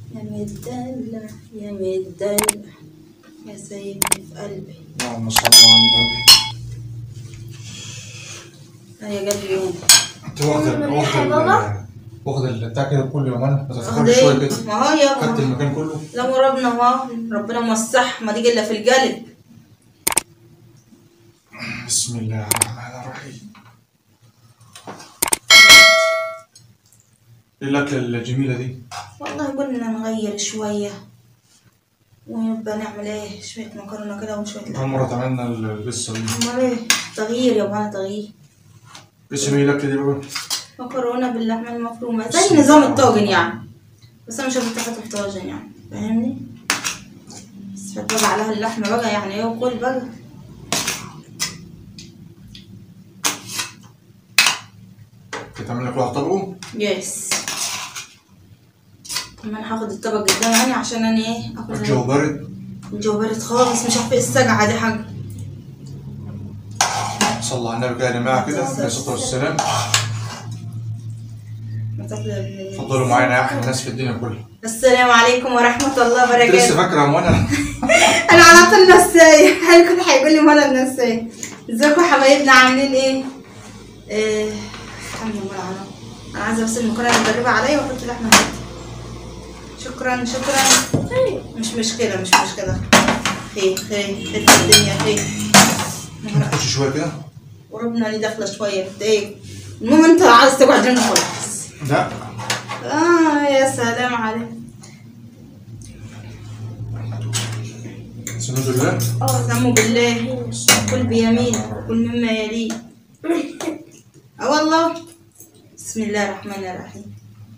يا مدلع يا مدلع يا سيدي في قلبي اللهم صل على النبي يا قلبي يوم انت واخد ال- واخد ال- واخد البتاع كده كل يوم انا ما تتخرج واخد شويه إيه؟ كده ما هو يا خدت ابني المكان كله لو ربنا ما ربنا مسح ما تيجي الا في القلب بسم الله الرحمن الرحيم ايه الاكله الجميله دي والله قلنا نغير شوية ونبقى نعمل ايه شوية مكرونة كده وشوية اول لحمة مره تعملنا القصه دي امال ايه تغيير يا ابغى تغيير اسم ايه الاكله دي بقى مكرونة باللحمة المفرومة زي نظام الطاجن يعني بس انا مش هفتحها في الطاجن يعني فاهمني بس فتبقى عليها اللحمة بقى يعني ايه وكل بقى تعمل لك واحد طبقه يس كمان هاخد الطبق قدامي يعني عشان انا ايه اكل الجو برد الجو بارد خالص مش عارفه ايه السقعة دي حاجة صلى على النبي كده يا جماعه كده عليه الصلاه والسلام ما تاكل ال- اتفضلوا معانا يا احلى ناس في الدنيا كلها السلام عليكم ورحمة الله انت لسه وبركاته فاكره يا منى أنا على طول نساية الكل هيقول لي مرة نساية ازيكم حبايبنا عاملين ايه؟ ايه الحمد لله على أنا عايزة بس المكرونة مجربة عليا وأحط لحمة هاتي شكرا شكرا مش مشكلة مش مشكلة خير خير خير في الدنيا خير نخش شويه كده وربنا لي داخلة شوية في ايه المهم انت عايز تقعد هنا خلاص لا اه يا سلام عليك سنوز بالله اقسم بالله كل بيمين كل مما يليه اه والله بسم الله الرحمن الرحيم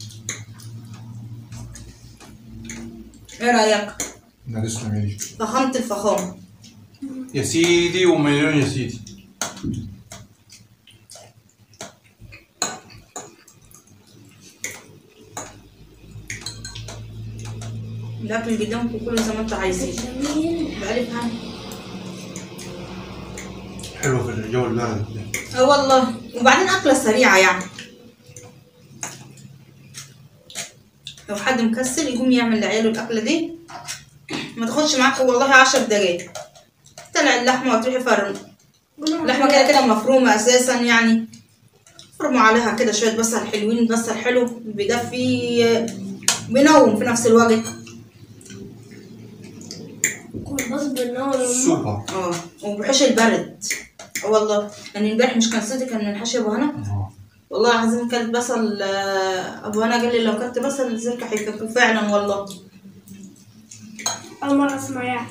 ايه رايك لا تسلم يا دي فخمت الفخامه يا سيدي ومليون يا سيدي الاكل اللي قدامكم كله زي ما انتوا عايزين بألف هم حلوه في الجو البارد ده اه والله وبعدين اكله سريعه يعني لو حد مكسل يقوم يعمل لعياله الاكله دي ما تاخدش معاك والله عشر دقايق تطلع اللحمه وتروحي فرم اللحمه كده كده مفرومه اساسا يعني فرموا عليها كده شويه بصل حلوين بصل حلو بيدفي بينوم في نفس الوقت سوبر اه وبحوش البرد اه والله يعني امبارح مش كان صدق كان منحشي ابو هنا آه. والله العظيم كلت بصل آه، ابو هنا قال لي لو كلت بصل زرك هيفك فعلا والله أول مرة أسمع يعني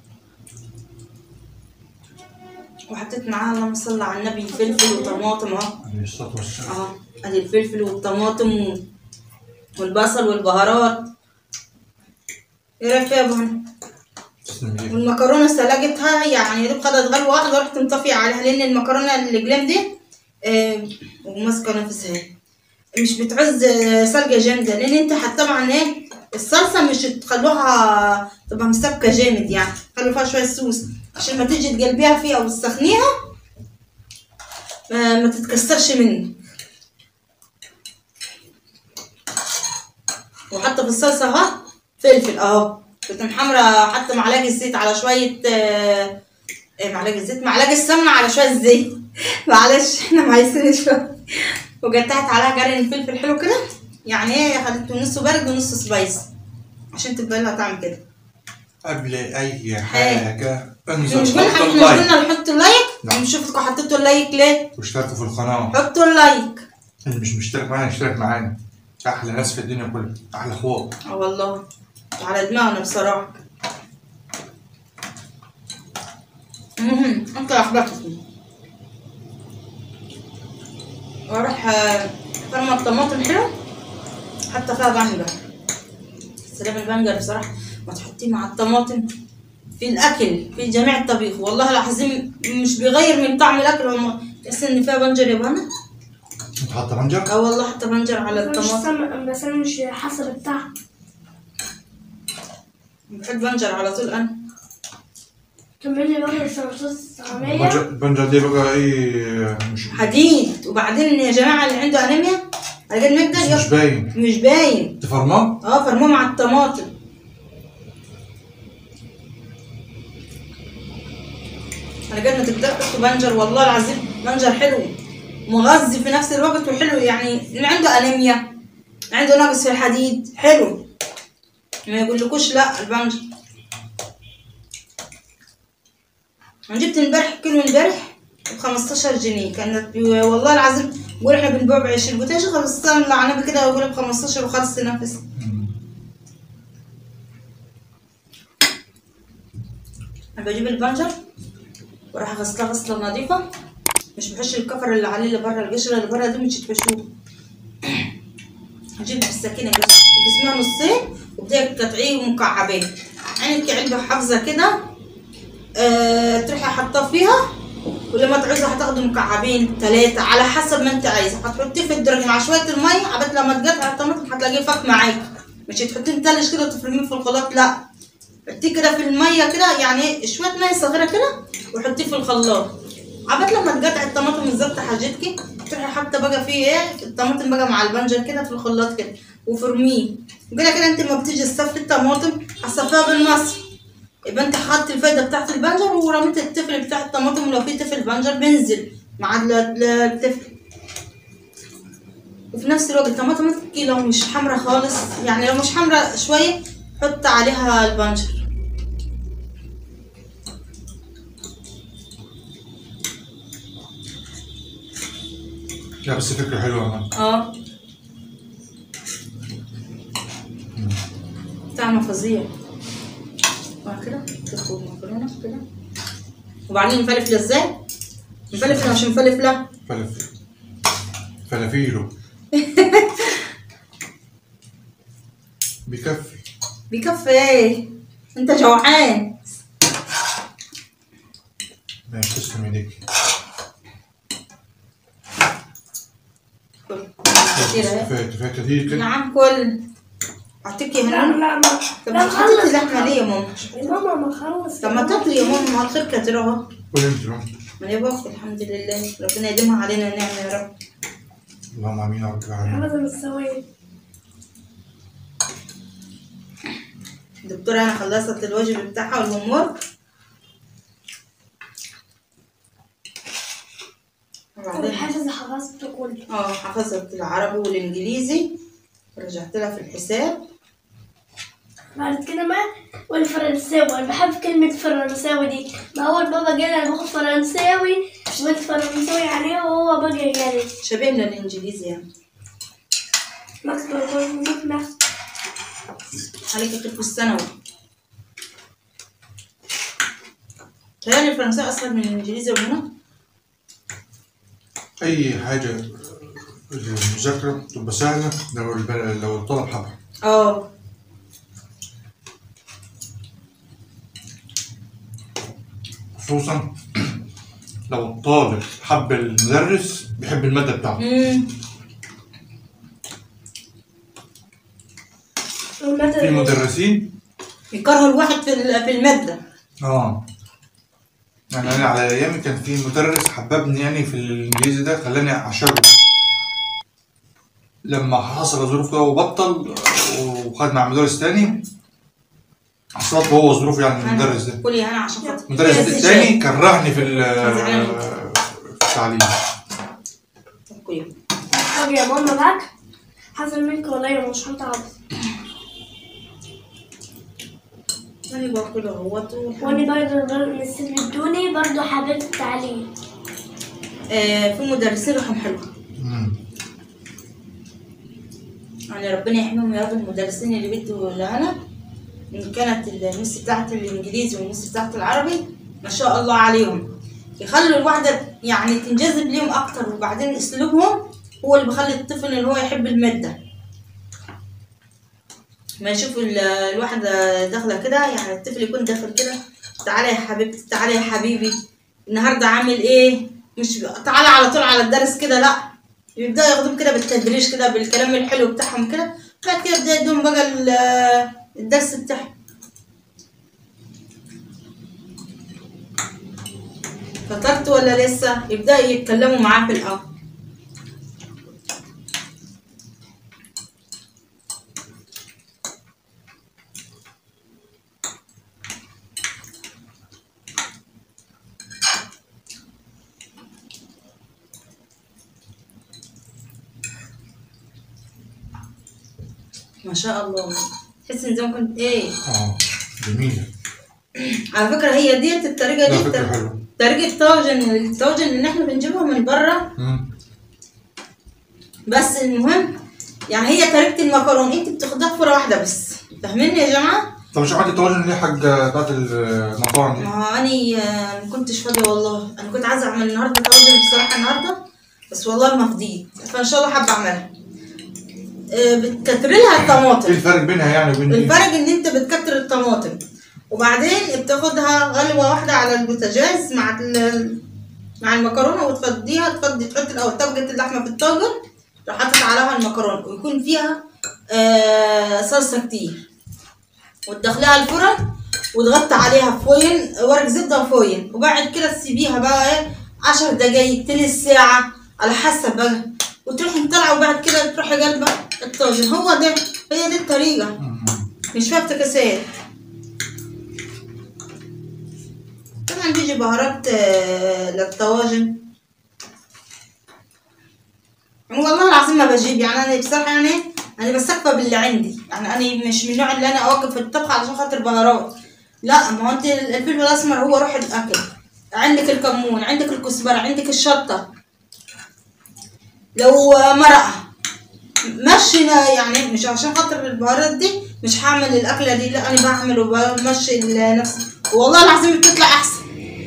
وحطيت معاها اللهم صل على النبي فلفل وطماطم اهو عليه الصلاه والسلام اهو ادي الفلفل والطماطم و- والبصل والبهارات ايه رايك فيها يا ابو هنا تسلم يا دي والمكرونه سلقتها يعني يا دوب خدت غلوه واحده رحت مطفيه عليها لان المكرونه الجلام دي آه، وماسكه نفسها مش بتعوز آه، سلقه جامده لان انت حتى طبعا ايه الصلصه مش تخلوها تبقى مسبكه جامد يعني خلوا فيها شويه صوص عشان ما تيجي تقلبيها فيها وتسخنيها آه، ما تتكسرش منك وحتى في الصلصه اهو فلفل اهو كنت محمرة حتى معلقة زيت على شوية آه، آه، معلقة زيت معلقة سمنة على شوية زيت معلش احنا معيسين شوية وقطعت عليها قرن فلفل حلو كده يعني ايه خليته نصه برد ونصه سبايس عشان تبقى لها طعم كده قبل اي حاجه احنا انزل مش قلنا حط احنا مش اللايك قلنا نحط اللايك نعم. مش شفتكم حطيتوا اللايك ليه واشتركوا في القناه حطوا اللايك اللي مش مشترك معانا اشترك معانا احلى ناس في الدنيا كلها احلى اخوات اه والله على دماغنا بصراحة المهم انت احبطتني واروح آه، فرمى الطماطم حلو حتى فيها بنجر سلام البنجر بصراحة ما تحطيه مع الطماطم في الاكل في جميع الطبيخ والله العظيم مش بيغير من طعم الاكل هم تحس ان فيها بنجر يا بنا انت حاطه بنجر اه والله حتى بنجر على مش الطماطم سم... بس أنا مش حاسة بتاعها بحب بنجر على طول انا كملي بقى سلطات الصينية البنجر البنجر دي بقى ايه مش حديد وبعدين يا جماعه اللي عنده انيميا على قد ما يقدر بس مش ياخد باين مش باين تفرماه اه فرموه مع الطماطم على قد ما تقدر تحط بنجر والله العظيم بنجر حلو مغذي في نفس الوقت وحلو يعني اللي عنده انيميا عنده نقص في الحديد حلو ما يقولكوش لا البنجر انا جبت امبارح كيلو امبارح ب 15 جنيه كانت ب- والله العظيم بقول احنا بنبيع ب 20 قلت ايش 15 لعنبي كده واقول ب 15 وخلص نفسي انا بجيب البنجر واروح اغسلها غسله نظيفه مش بحش الكفر اللي عليه اللي بره القشره اللي بره دي مش تحشوه اجيب بالسكينه كده قسمها نصين وبدأ تقطعيه مكعبين عندك علبه حافظه كده أه تروحي حاطاه فيها ولما تعوزي هتاخدي مكعبين ثلاثة على حسب ما انت عايزة هتحطيه في الدرج مع شوية المية عبال لما تقطع الطماطم هتلاقيه فك معاكي مش تحطيه متلج كده وتفرميه في الخلاط لا حطيه كده في المية كده يعني شوية مية صغيرة كده وحطيه في الخلاط عبال لما تقطع الطماطم بالظبط حاجتكي تروحي حاطة بقى فيه ايه الطماطم بقى مع البنجر كده في الخلاط كده وفرميه وكده كده انت لما بتيجي تصفي الطماطم هتصفيها بالمصفى يبقى انت خدت الفايده بتاعت البنجر ورميت التفل بتاع الطماطم ولو في تفل بنجر بينزل مع ال- ال- التفل وفي نفس الوقت الطماطم لو مش حمرا خالص يعني لو مش حمرا شويه حط عليها البنجر لا بس فكرة حلوة يا مان اه طعمه فظيع اه كده تدخل المكرونه كده وبعدين نفلفل ازاي؟ نفلفل مش نفلفل فلافل فلافيلو بيكفي بيكفي ايه؟ انت جوعان ماشي تسلم ايديك كل كتير اهي كفاية كفاية كتير كده نعم كل اعطيكي لا هنا لا ما طب لا مش حطيتي خلص لحمه ليه يا ماما؟ يا ماما ما خلص طب ما تاكلي يا ماما ما الخير كتير اهو قول انت بقى. ما انا باكل الحمد لله ربنا يديمها علينا نعمه يا رب اللهم امين يا رب العالمين لازم تسوي الدكتورة أنا خلصت الواجب بتاعها والهوم وبعدين الحافظ حفظته كله اه حفظت العربي والإنجليزي رجعت لها في الحساب بعد كده ما والفرنساوي انا بحب كلمة فرنساوي دي ما اول بابا جالي انا باخد فرنساوي قلت فرنساوي عليه وهو بقى جالي شبهنا الإنجليزي يعني مكتب مكتب مكتب عليك كتب في الثانوي تهيألي الفرنساوي أسهل من الإنجليزي وهنا اي حاجة المذاكرة تبقى سهلة لو الب- لو الطلب حبها اه خصوصا لو الطالب حب المدرس بيحب المادة بتاعته امم في المادة مدرسين يكرهوا الواحد في ال- في المادة اه يعني انا على ايامي كان في مدرس حببني يعني في الانجليزي ده خلاني اعشقه لما حصل ظروف كده وبطل وخد مع مدرس تاني حصلت هو ظروف يعني المدرس ده كلي هنا عشان خاطر المدرس بس التاني كرهني في ال- زعلان. في التعليم شاي. كلي. طب يا ماما معاك حصل منك ولا مش هتعرف أنا باكل اهوت وانا برضه مس الدوني برضه حبيت التعليم آه في مدرسين روحهم حلوة مم. يعني ربنا يحميهم يا رب المدرسين اللي بيدوا لنا إن كانت المس بتاعت الإنجليزي والمس بتاعت العربي ما شاء الله عليهم يخلوا الواحدة يعني تنجذب ليهم أكتر وبعدين أسلوبهم هو اللي بيخلي الطفل اللي هو يحب المادة ما يشوف ال- الواحدة داخلة كده يعني الطفل يكون داخل كده تعالى يا حبيبتي تعالى يا حبيبي النهاردة عامل ايه مش تعالى على طول على الدرس كده لا يبدأ ياخدوهم كده بالتدريج كده بالكلام الحلو بتاعهم كده بعد كده يبدأ يدوم بقى ال- الدرس بتاعهم فطرت ولا لسه يبدأ يتكلموا معاه في الأول ما شاء الله تحس ان زي ما كنت ايه اه جميلة على فكره هي ديت الطريقه لا دي فكرة الط- حلوة طريقه طاجن الطاجن اللي احنا بنجيبها من بره مم. بس المهم يعني هي طريقه المكرونه انت بتاخدها فوره واحده بس فاهميني يا جماعه طب مش عملت الطواجن ليه حاج بتاعت المطاعم دي؟ ما هو اني آه، ما كنتش فاضيه والله انا كنت عايزه اعمل النهارده طاجن بصراحه النهارده بس والله ما فضيت فان شاء الله حابه اعملها آه، بتكتري لها ايه الطماطم الفرق بينها يعني وبين دي؟ الفرق ان انت بتكتر الطماطم وبعدين بتاخدها غلوه واحده على البوتاجاز مع ال- مع المكرونه وتفضيها تفضي تحط الاول طبقه اللحمه في الطاجن تروح حاطط عليها المكرونه ويكون فيها آه صلصه كتير وتدخليها الفرن وتغطي عليها فويل ورق زبده وفويل وبعد كده تسيبيها بقى ايه عشر دقايق تلت ساعه على حسب بقى وتروحي مطلعه وبعد كده تروحي قلبه الطاجن هو ده هي دي الطريقه مم. مش فيها افتكاسات طبعا بيجي بهارات آه، للطواجن والله العظيم ما بجيب يعني انا بصراحه يعني انا بستكفى باللي عندي يعني انا مش من النوع اللي انا اوقف في الطبخ علشان خاطر بهارات لا ما هو انت الفلفل الاسمر هو روح الاكل عندك الكمون عندك الكزبره عندك الشطه لو مرقه مشي لا- يعني مش عشان خاطر البهارات دي مش هعمل الاكله دي لا انا بعمل وبمشي ال- نفسي والله العظيم بتطلع احسن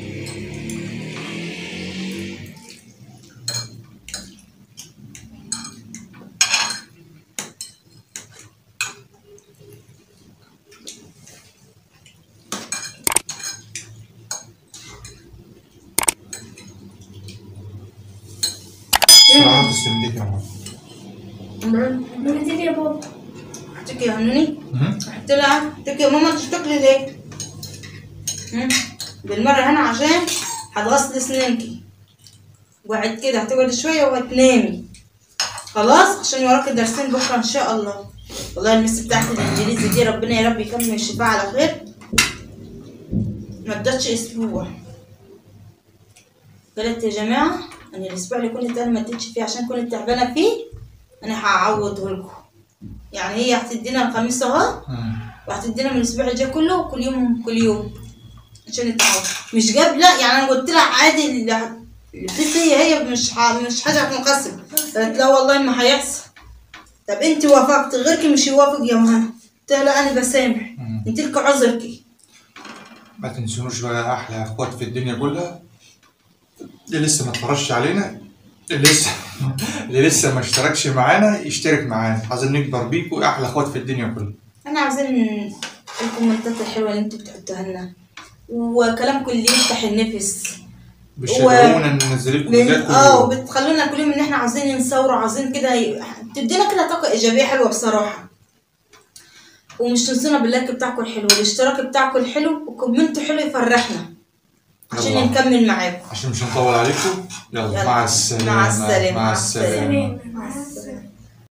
صراحة تسلم يا ماما مرتين يا بابا احطيك يا هنوني مم. قلت لها قلت يا ماما انت بتاكلي ليه؟ مم. بالمره هنا عشان هتغسلي اسنانكي وبعد كده هتقعدي شويه وهتنامي خلاص عشان وراكي درسين بكره ان شاء الله والله المس بتاعت الانجليزي دي ربنا يا رب يكمل الشفاء على خير ما ادتش اسبوع قالت يا جماعه انا الاسبوع اللي كنت انا ما اديتش فيه عشان كنت تعبانه فيه انا هعوضه لكم يعني هي هتدينا الخميس اهو مم. وهتدينا من الاسبوع الجاي كله كل يوم كل يوم عشان نتعود مش جاب لا يعني انا قلت لها عادي اللي البيت هي هي مش ح... مش حاجه هتنقسم قالت لا والله ما هيحصل طب انت وافقت غيرك مش يوافق يا مهنا قلت لها لا انا بسامح مم. انت لك عذرك ما تنسونوش بقى احلى اخوات في الدنيا كلها اللي لسه ما اتفرجش علينا اللي لسه اللي لسه ما اشتركش معانا يشترك معانا عايزين نكبر بيكوا احلى اخوات في الدنيا كلها انا عاوزين الكومنتات الحلوه اللي انتوا بتحطوها لنا وكلامكم اللي يفتح النفس بتشجعونا ننزل لكم من فيديوهات كل اه يوم. وبتخلونا كل يوم ان احنا عاوزين نصور وعاوزين كده ي- تدينا كده طاقه ايجابيه حلوه بصراحه ومش تنسونا باللايك بتاعكم الحلو والاشتراك بتاعكم الحلو وكومنتوا حلو يفرحنا عشان يلا. نكمل معاكم عشان مش هنطول عليكم يلا يلا. مع السلامة مع السلامة. مع مع السلامة سلام مع السلامه